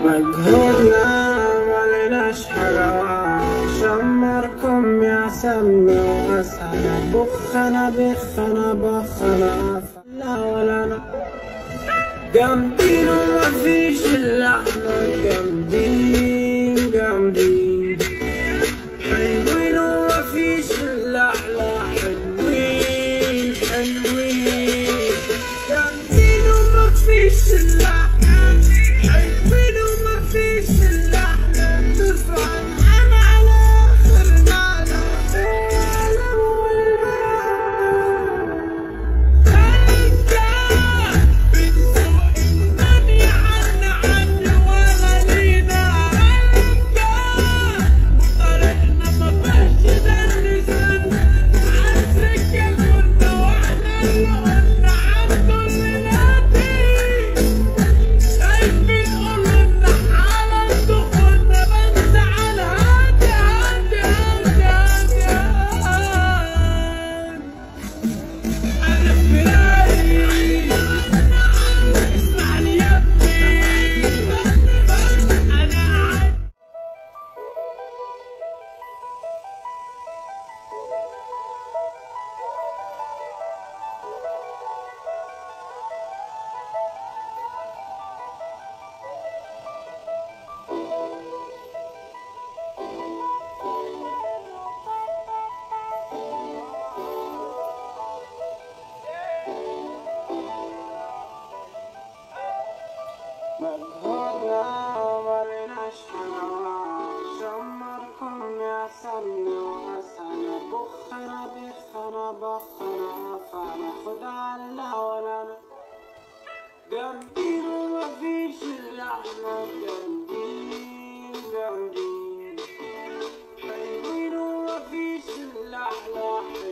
مجهودنا ملناش حاجة شمركم يا سمي وأسهل بخنا بخنا بخنا لا ولا أنا جامدين ومفيش إلا احنا جامدين جامدين حلوين ومفيش إلا احنا حلوين حلوين جامدين ومفيش إلا احنا حلوين ومفيش إلا احنا نرفع الحال على آخرنا العالم والعالم مجهودنا ملناش حلاوة شمركم يا سمي وأسهل بخنا بخنا بخنا فناخد على الهوى جامدين ومفيش إلا احنا جامدين جامدين حلوين ومفيش إلا احنا حلوين